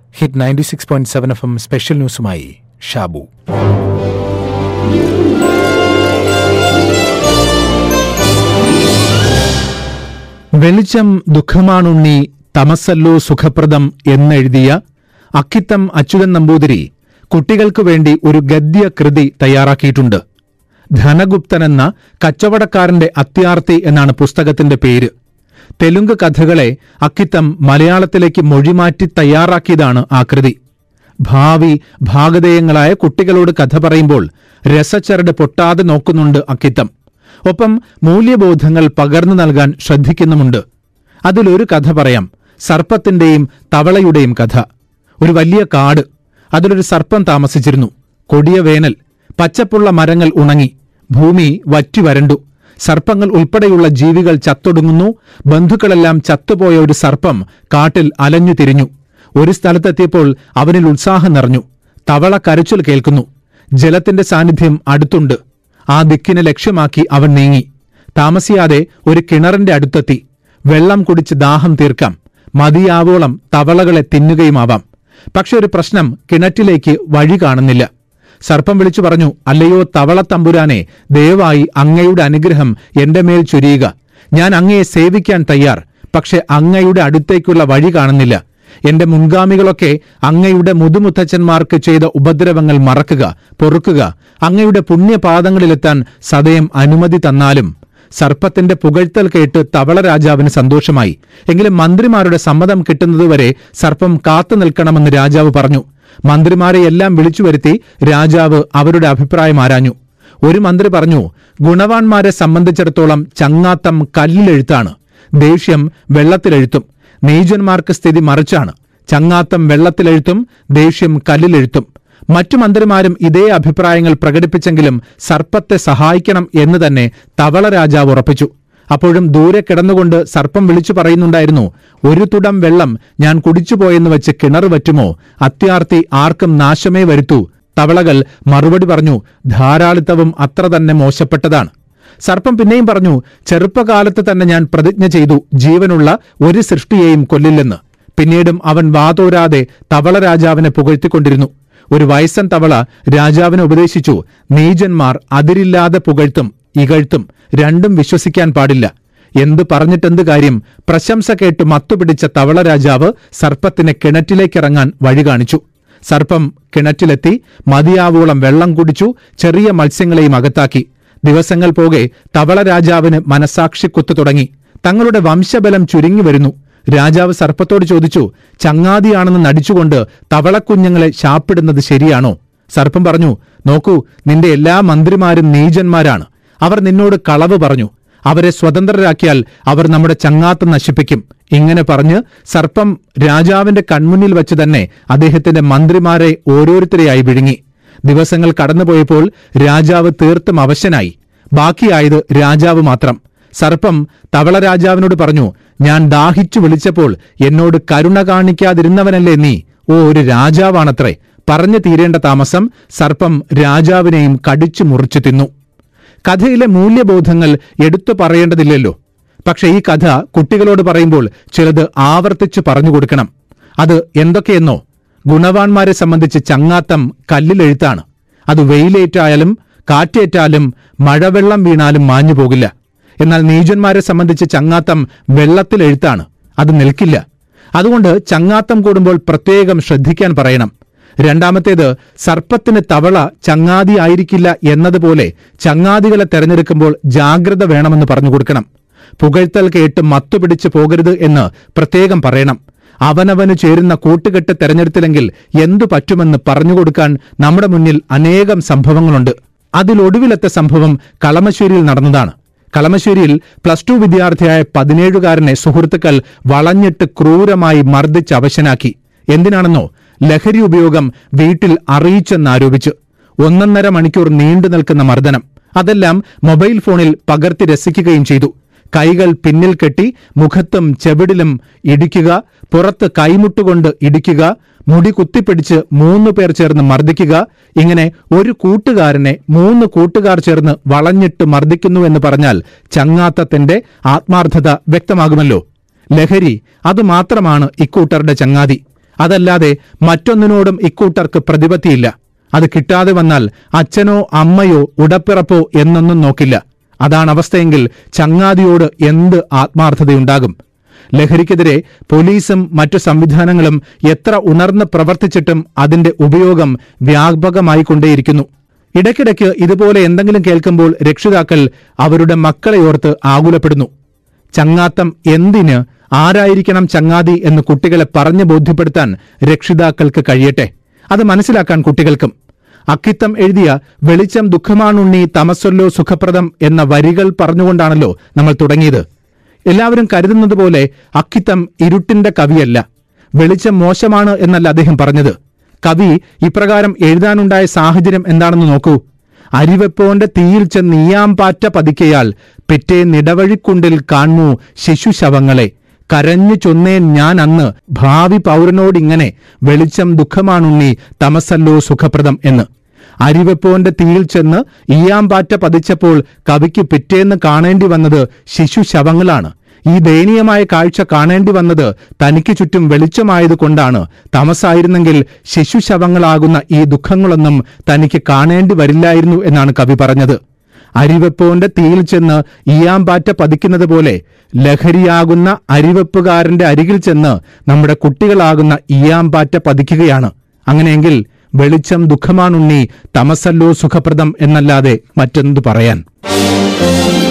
hit ninety six point seven F M special ന്യൂസുമായി ഷാബു വെളിച്ചം ദുഃഖമാണുണ്ണി തമസല്ലോ സുഖപ്രദം എന്നെഴുതിയ അക്കിത്തം അച്യുതൻ നമ്പൂതിരി കുട്ടികൾക്കു വേണ്ടി ഒരു ഗദ്യ കൃതി തയ്യാറാക്കിയിട്ടുണ്ട് ധനഗുപ്തൻ എന്ന കച്ചവടക്കാരന്റെ അത്യാർത്തി എന്നാണ് പുസ്തകത്തിന്റെ പേര് തെലുങ്ക് കഥകളെ അക്കിത്തം മലയാളത്തിലേക്ക് മൊഴിമാറ്റി തയ്യാറാക്കിയതാണ് ആ കൃതി ഭാവി ഭാഗധേയങ്ങളായ കുട്ടികളോട് കഥ പറയുമ്പോൾ രസച്ചരട് പൊട്ടാതെ നോക്കുന്നുണ്ട് അക്കിത്തം ഒപ്പം മൂല്യബോധങ്ങൾ പകർന്നു നൽകാൻ ശ്രദ്ധിക്കുന്നുമുണ്ട് അതിലൊരു കഥ പറയാം സർപ്പത്തിന്റെയും തവളയുടെയും കഥ ഒരു വലിയ കാട് അതിലൊരു സർപ്പം താമസിച്ചിരുന്നു കൊടിയ വേനൽ പച്ചപ്പുള്ള മരങ്ങൾ ഉണങ്ങി ഭൂമി വറ്റി വരണ്ടു സർപ്പങ്ങൾ ഉൾപ്പെടെയുള്ള ജീവികൾ ചത്തൊടുങ്ങുന്നു ബന്ധുക്കളെല്ലാം ചത്തുപോയ ഒരു സർപ്പം കാട്ടിൽ അലഞ്ഞു തിരിഞ്ഞു ഒരു സ്ഥലത്തെത്തിയപ്പോൾ അവനിൽ ഉത്സാഹം നിറഞ്ഞു തവള കരച്ചിൽ കേൾക്കുന്നു ജലത്തിന്റെ സാന്നിധ്യം അടുത്തുണ്ട് ആ ദിക്കിനെ ലക്ഷ്യമാക്കി അവൻ നീങ്ങി താമസിയാതെ ഒരു കിണറിന്റെ അടുത്തെത്തി വെള്ളം കുടിച്ച് ദാഹം തീർക്കാം മതിയാവോളം തവളകളെ തിന്നുകയുമാവാം പക്ഷെ ഒരു പ്രശ്നം കിണറ്റിലേക്ക് വഴി കാണുന്നില്ല സർപ്പം വിളിച്ചു പറഞ്ഞു അല്ലയോ തവള തമ്പുരാനെ ദയവായി അങ്ങയുടെ അനുഗ്രഹം എന്റെ മേൽ ചൊരിയുക ഞാൻ അങ്ങയെ സേവിക്കാൻ തയ്യാർ പക്ഷെ അങ്ങയുടെ അടുത്തേക്കുള്ള വഴി കാണുന്നില്ല എന്റെ മുൻഗാമികളൊക്കെ അങ്ങയുടെ മുതുമുത്തച്ഛന്മാർക്ക് ചെയ്ത ഉപദ്രവങ്ങൾ മറക്കുക പൊറുക്കുക അങ്ങയുടെ പുണ്യപാദങ്ങളിലെത്താൻ സദയം അനുമതി തന്നാലും സർപ്പത്തിന്റെ പുകഴ്ത്തൽ കേട്ട് തവള രാജാവിന് സന്തോഷമായി എങ്കിലും മന്ത്രിമാരുടെ സമ്മതം കിട്ടുന്നതുവരെ സർപ്പം കാത്തു നിൽക്കണമെന്ന് രാജാവ് പറഞ്ഞു മന്ത്രിമാരെയെല്ലാം വിളിച്ചു വരുത്തി രാജാവ് അവരുടെ അഭിപ്രായം ആരാഞ്ഞു ഒരു മന്ത്രി പറഞ്ഞു ഗുണവാന്മാരെ സംബന്ധിച്ചിടത്തോളം ചങ്ങാത്തം കല്ലിലെഴുത്താണ് ദേഷ്യം വെള്ളത്തിലെഴുത്തും നീചന്മാർക്ക് സ്ഥിതി മറിച്ചാണ് ചങ്ങാത്തം വെള്ളത്തിലെഴുത്തും ദേഷ്യം കല്ലിലെഴുത്തും മറ്റു മന്ത്രിമാരും ഇതേ അഭിപ്രായങ്ങൾ പ്രകടിപ്പിച്ചെങ്കിലും സർപ്പത്തെ സഹായിക്കണം എന്ന് തന്നെ തവള രാജാവ് ഉറപ്പിച്ചു അപ്പോഴും ദൂരെ കിടന്നുകൊണ്ട് സർപ്പം വിളിച്ചു പറയുന്നുണ്ടായിരുന്നു ഒരു തുടം വെള്ളം ഞാൻ കുടിച്ചുപോയെന്ന് വെച്ച് കിണർ വറ്റുമോ അത്യാർത്തി ആർക്കും നാശമേ വരുത്തൂ തവളകൾ മറുപടി പറഞ്ഞു ധാരാളിത്തവും അത്ര തന്നെ മോശപ്പെട്ടതാണ് സർപ്പം പിന്നെയും പറഞ്ഞു ചെറുപ്പകാലത്ത് തന്നെ ഞാൻ പ്രതിജ്ഞ ചെയ്തു ജീവനുള്ള ഒരു സൃഷ്ടിയെയും കൊല്ലില്ലെന്ന് പിന്നീടും അവൻ വാതോരാതെ തവള രാജാവിനെ പുകഴ്ത്തിക്കൊണ്ടിരുന്നു ഒരു വയസ്സൻ തവള രാജാവിനെ ഉപദേശിച്ചു നീചന്മാർ അതിരില്ലാതെ പുകഴ്ത്തും ഇകഴ്ത്തും രണ്ടും വിശ്വസിക്കാൻ പാടില്ല എന്തു പറഞ്ഞിട്ടെന്ത് കാര്യം പ്രശംസ കേട്ട് മത്തുപിടിച്ച തവള രാജാവ് സർപ്പത്തിനെ കിണറ്റിലേക്കിറങ്ങാൻ വഴി കാണിച്ചു സർപ്പം കിണറ്റിലെത്തി മതിയാവോളം വെള്ളം കുടിച്ചു ചെറിയ മത്സ്യങ്ങളെയും അകത്താക്കി ദിവസങ്ങൾ പോകെ തവള രാജാവിന് മനസാക്ഷി കുത്തു തുടങ്ങി തങ്ങളുടെ വംശബലം ചുരുങ്ങി വരുന്നു രാജാവ് സർപ്പത്തോട് ചോദിച്ചു ചങ്ങാതിയാണെന്ന് നടിച്ചുകൊണ്ട് തവളക്കുഞ്ഞുങ്ങളെ ശാപ്പിടുന്നത് ശരിയാണോ സർപ്പം പറഞ്ഞു നോക്കൂ നിന്റെ എല്ലാ മന്ത്രിമാരും നീചന്മാരാണ് അവർ നിന്നോട് കളവ് പറഞ്ഞു അവരെ സ്വതന്ത്രരാക്കിയാൽ അവർ നമ്മുടെ ചങ്ങാത്തം നശിപ്പിക്കും ഇങ്ങനെ പറഞ്ഞ് സർപ്പം രാജാവിന്റെ കൺമുന്നിൽ വെച്ച് തന്നെ അദ്ദേഹത്തിന്റെ മന്ത്രിമാരെ ഓരോരുത്തരെയായി വിഴുങ്ങി ദിവസങ്ങൾ കടന്നുപോയപ്പോൾ രാജാവ് തീർത്തും അവശനായി ബാക്കിയായത് രാജാവ് മാത്രം സർപ്പം തവള രാജാവിനോട് പറഞ്ഞു ഞാൻ ദാഹിച്ചു വിളിച്ചപ്പോൾ എന്നോട് കരുണ കാണിക്കാതിരുന്നവനല്ലേ നീ ഓ ഒരു രാജാവാണത്രേ പറഞ്ഞു തീരേണ്ട താമസം സർപ്പം രാജാവിനെയും കടിച്ചു മുറിച്ചു തിന്നു കഥയിലെ മൂല്യബോധങ്ങൾ എടുത്തു പറയേണ്ടതില്ലല്ലോ പക്ഷെ ഈ കഥ കുട്ടികളോട് പറയുമ്പോൾ ചിലത് ആവർത്തിച്ച് പറഞ്ഞു കൊടുക്കണം അത് എന്തൊക്കെയെന്നോ ഗുണവാന്മാരെ സംബന്ധിച്ച് ചങ്ങാത്തം കല്ലിലെഴുത്താണ് അത് വെയിലേറ്റായാലും കാറ്റേറ്റാലും മഴവെള്ളം വീണാലും മാഞ്ഞു പോകില്ല എന്നാൽ നീചന്മാരെ സംബന്ധിച്ച് ചങ്ങാത്തം വെള്ളത്തിലെഴുത്താണ് അത് നിൽക്കില്ല അതുകൊണ്ട് ചങ്ങാത്തം കൂടുമ്പോൾ പ്രത്യേകം ശ്രദ്ധിക്കാൻ പറയണം രണ്ടാമത്തേത് സർപ്പത്തിന് തവള ചങ്ങാതി ആയിരിക്കില്ല എന്നതുപോലെ ചങ്ങാതികളെ തെരഞ്ഞെടുക്കുമ്പോൾ ജാഗ്രത വേണമെന്ന് പറഞ്ഞു കൊടുക്കണം പുകഴ്ത്തൽ കേട്ട് മത്തുപിടിച്ച് പോകരുത് എന്ന് പ്രത്യേകം പറയണം അവനവന് ചേരുന്ന കൂട്ടുകെട്ട് തെരഞ്ഞെടുത്തില്ലെങ്കിൽ എന്തു പറ്റുമെന്ന് പറഞ്ഞുകൊടുക്കാൻ നമ്മുടെ മുന്നിൽ അനേകം സംഭവങ്ങളുണ്ട് അതിലൊടുവിലത്തെ സംഭവം കളമശ്ശേരിയിൽ നടന്നതാണ് കളമശ്ശേരിയിൽ പ്ലസ് ടു വിദ്യാർത്ഥിയായ പതിനേഴുകാരനെ സുഹൃത്തുക്കൾ വളഞ്ഞിട്ട് ക്രൂരമായി മർദ്ദിച്ച് അവശനാക്കി എന്തിനാണെന്നോ ലഹരി ഉപയോഗം വീട്ടിൽ അറിയിച്ചെന്നാരോപിച്ച് ഒന്നൊന്നര മണിക്കൂർ നീണ്ടു നിൽക്കുന്ന മർദ്ദനം അതെല്ലാം മൊബൈൽ ഫോണിൽ പകർത്തി രസിക്കുകയും ചെയ്തു കൈകൾ പിന്നിൽ കെട്ടി മുഖത്തും ചെവിടിലും ഇടിക്കുക പുറത്ത് കൈമുട്ടുകൊണ്ട് ഇടിക്കുക മുടി കുത്തിപ്പിടിച്ച് മൂന്നു പേർ ചേർന്ന് മർദ്ദിക്കുക ഇങ്ങനെ ഒരു കൂട്ടുകാരനെ മൂന്ന് കൂട്ടുകാർ ചേർന്ന് വളഞ്ഞിട്ട് മർദ്ദിക്കുന്നു എന്ന് പറഞ്ഞാൽ ചങ്ങാത്തത്തിന്റെ ആത്മാർത്ഥത വ്യക്തമാകുമല്ലോ ലഹരി അതുമാത്രമാണ് ഇക്കൂട്ടരുടെ ചങ്ങാതി അതല്ലാതെ മറ്റൊന്നിനോടും ഇക്കൂട്ടർക്ക് പ്രതിപത്തിയില്ല അത് കിട്ടാതെ വന്നാൽ അച്ഛനോ അമ്മയോ ഉടപ്പിറപ്പോ എന്നൊന്നും നോക്കില്ല അതാണ് അവസ്ഥയെങ്കിൽ ചങ്ങാതിയോട് എന്ത് ആത്മാർത്ഥതയുണ്ടാകും ലഹരിക്കെതിരെ പോലീസും മറ്റു സംവിധാനങ്ങളും എത്ര ഉണർന്ന് പ്രവർത്തിച്ചിട്ടും അതിന്റെ ഉപയോഗം വ്യാപകമായിക്കൊണ്ടേയിരിക്കുന്നു ഇടയ്ക്കിടയ്ക്ക് ഇതുപോലെ എന്തെങ്കിലും കേൾക്കുമ്പോൾ രക്ഷിതാക്കൾ അവരുടെ മക്കളെ ഓർത്ത് ആകുലപ്പെടുന്നു ചങ്ങാത്തം എന്തിന് ആരായിരിക്കണം ചങ്ങാതി എന്ന് കുട്ടികളെ പറഞ്ഞു ബോധ്യപ്പെടുത്താൻ രക്ഷിതാക്കൾക്ക് കഴിയട്ടെ അത് മനസ്സിലാക്കാൻ കുട്ടികൾക്കും അക്കിത്തം എഴുതിയ വെളിച്ചം ദുഃഖമാണുണ്ണി തമസ്വല്ലോ സുഖപ്രദം എന്ന വരികൾ പറഞ്ഞുകൊണ്ടാണല്ലോ നമ്മൾ തുടങ്ങിയത് എല്ലാവരും കരുതുന്നത് പോലെ അക്കിത്തം ഇരുട്ടിന്റെ കവിയല്ല വെളിച്ചം മോശമാണ് എന്നല്ല അദ്ദേഹം പറഞ്ഞത് കവി ഇപ്രകാരം എഴുതാനുണ്ടായ സാഹചര്യം എന്താണെന്ന് നോക്കൂ അരിവെപ്പോന്റെ തീയിൽ ചെന്ന് നീയാം പാറ്റ പതിക്കയാൽ പെറ്റേ നിടവഴിക്കുണ്ടിൽ കാൺമു ശിശുശവങ്ങളെ കരഞ്ഞു ചൊന്നേൻ ഞാൻ അന്ന് ഭാവി പൗരനോടിങ്ങനെ വെളിച്ചം ദുഃഖമാണുണ്ണി തമസല്ലോ സുഖപ്രദം എന്ന് അരിവെപ്പോന്റെ തീയിൽ ചെന്ന് ഈയാമ്പാറ്റ പതിച്ചപ്പോൾ കവിക്ക് പിറ്റേന്ന് കാണേണ്ടി വന്നത് ശിശുശവങ്ങളാണ് ഈ ദയനീയമായ കാഴ്ച കാണേണ്ടി വന്നത് തനിക്ക് ചുറ്റും വെളിച്ചമായതുകൊണ്ടാണ് തമസായിരുന്നെങ്കിൽ ശിശുശവങ്ങളാകുന്ന ഈ ദുഃഖങ്ങളൊന്നും തനിക്ക് കാണേണ്ടി വരില്ലായിരുന്നു എന്നാണ് കവി പറഞ്ഞത് അരിവെപ്പോന്റെ തീയിൽ ചെന്ന് ഈയാമ്പാറ്റ പതിക്കുന്നത് പോലെ ലഹരിയാകുന്ന അരിവെപ്പുകാരന്റെ അരികിൽ ചെന്ന് നമ്മുടെ കുട്ടികളാകുന്ന ഈയാമ്പാറ്റ പതിക്കുകയാണ് അങ്ങനെയെങ്കിൽ വെളിച്ചം ദുഃഖമാണുണ്ണി തമസല്ലോ സുഖപ്രദം എന്നല്ലാതെ മറ്റെന്തു പറയാൻ